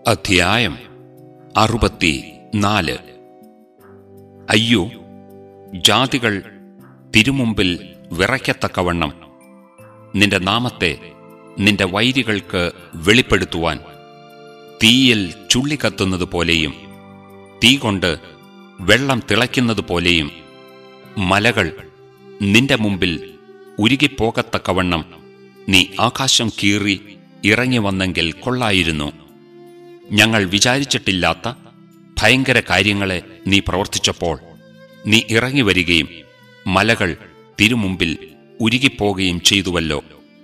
അധ്യായം അറുപത്തി നാല് അയ്യോ ജാതികൾ തിരുമുമ്പിൽ വിറയ്ക്കത്തക്കവണ്ണം നിന്റെ നാമത്തെ നിന്റെ വൈരികൾക്ക് വെളിപ്പെടുത്തുവാൻ തീയിൽ ചുള്ളിക്കത്തുന്നത് പോലെയും തീ കൊണ്ട് വെള്ളം തിളയ്ക്കുന്നത് പോലെയും മലകൾ നിന്റെ മുമ്പിൽ ഉരുകിപ്പോകത്തക്കവണ്ണം നീ ആകാശം കീറി ഇറങ്ങി വന്നെങ്കിൽ കൊള്ളായിരുന്നു ഞങ്ങൾ വിചാരിച്ചിട്ടില്ലാത്ത ഭയങ്കര കാര്യങ്ങളെ നീ പ്രവർത്തിച്ചപ്പോൾ നീ ഇറങ്ങി വരികയും മലകൾ തിരുമുമ്പിൽ ഉരുകിപ്പോകുകയും ചെയ്തുവല്ലോ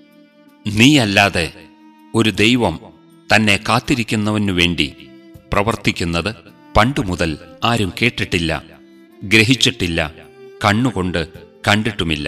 നീയല്ലാതെ ഒരു ദൈവം തന്നെ കാത്തിരിക്കുന്നവനു വേണ്ടി പ്രവർത്തിക്കുന്നത് പണ്ടുമുതൽ ആരും കേട്ടിട്ടില്ല ഗ്രഹിച്ചിട്ടില്ല കണ്ണുകൊണ്ട് കണ്ടിട്ടുമില്ല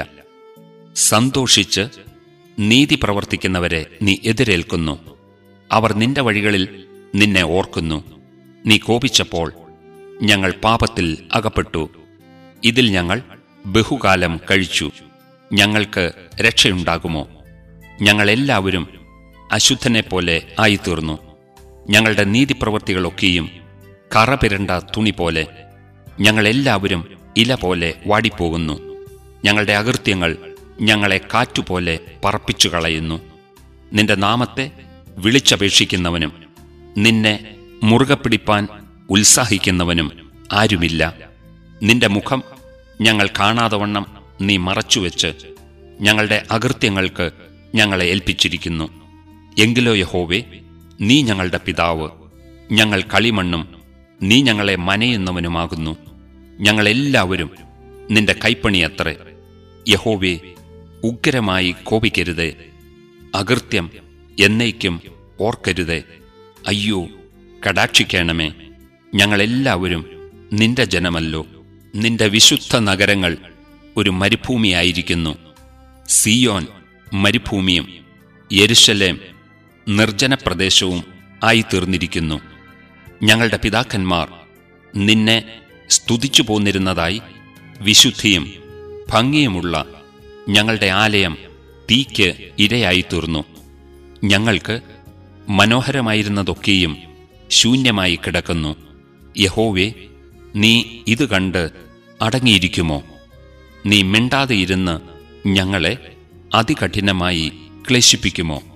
സന്തോഷിച്ച് നീതി പ്രവർത്തിക്കുന്നവരെ നീ എതിരേൽക്കുന്നു അവർ നിന്റെ വഴികളിൽ നിന്നെ ഓർക്കുന്നു നീ കോപിച്ചപ്പോൾ ഞങ്ങൾ പാപത്തിൽ അകപ്പെട്ടു ഇതിൽ ഞങ്ങൾ ബഹുകാലം കഴിച്ചു ഞങ്ങൾക്ക് രക്ഷയുണ്ടാകുമോ ഞങ്ങളെല്ലാവരും അശുദ്ധനെപ്പോലെ ആയിത്തീർന്നു ഞങ്ങളുടെ നീതിപ്രവൃത്തികളൊക്കെയും കറപിരണ്ട തുണി പോലെ ഞങ്ങളെല്ലാവരും ഇല പോലെ വാടിപ്പോകുന്നു ഞങ്ങളുടെ അകൃത്യങ്ങൾ ഞങ്ങളെ കാറ്റുപോലെ പറപ്പിച്ചു കളയുന്നു നിന്റെ നാമത്തെ വിളിച്ചപേക്ഷിക്കുന്നവനും നിന്നെ മുറുകെ പിടിപ്പാൻ ഉത്സാഹിക്കുന്നവനും ആരുമില്ല നിന്റെ മുഖം ഞങ്ങൾ കാണാതവണ്ണം നീ മറച്ചുവെച്ച് ഞങ്ങളുടെ അകൃത്യങ്ങൾക്ക് ഞങ്ങളെ ഏൽപ്പിച്ചിരിക്കുന്നു എങ്കിലോ യഹോവേ നീ ഞങ്ങളുടെ പിതാവ് ഞങ്ങൾ കളിമണ്ണും നീ ഞങ്ങളെ മനയുന്നവനുമാകുന്നു ഞങ്ങളെല്ലാവരും നിന്റെ കൈപ്പണിയത്രേ യഹോവേ ഉഗ്രമായി കോപിക്കരുതേ അകൃത്യം എന്നേക്കും ഓർക്കരുതേ അയ്യോ കടാക്ഷിക്കണമേ ഞങ്ങളെല്ലാവരും നിന്റെ ജനമല്ലോ നിന്റെ വിശുദ്ധ നഗരങ്ങൾ ഒരു മരുഭൂമിയായിരിക്കുന്നു സിയോൻ മരുഭൂമിയും യെരുശലേം നിർജ്ജന പ്രദേശവും ആയിത്തീർന്നിരിക്കുന്നു ഞങ്ങളുടെ പിതാക്കന്മാർ നിന്നെ സ്തുതിച്ചു പോന്നിരുന്നതായി വിശുദ്ധിയും ഭംഗിയുമുള്ള ഞങ്ങളുടെ ആലയം തീക്ക് ഇരയായിത്തീർന്നു ഞങ്ങൾക്ക് മനോഹരമായിരുന്നതൊക്കെയും ശൂന്യമായി കിടക്കുന്നു യഹോവേ നീ ഇത് കണ്ട് അടങ്ങിയിരിക്കുമോ നീ മിണ്ടാതെ ഇരുന്ന് ഞങ്ങളെ അതികഠിനമായി ക്ലേശിപ്പിക്കുമോ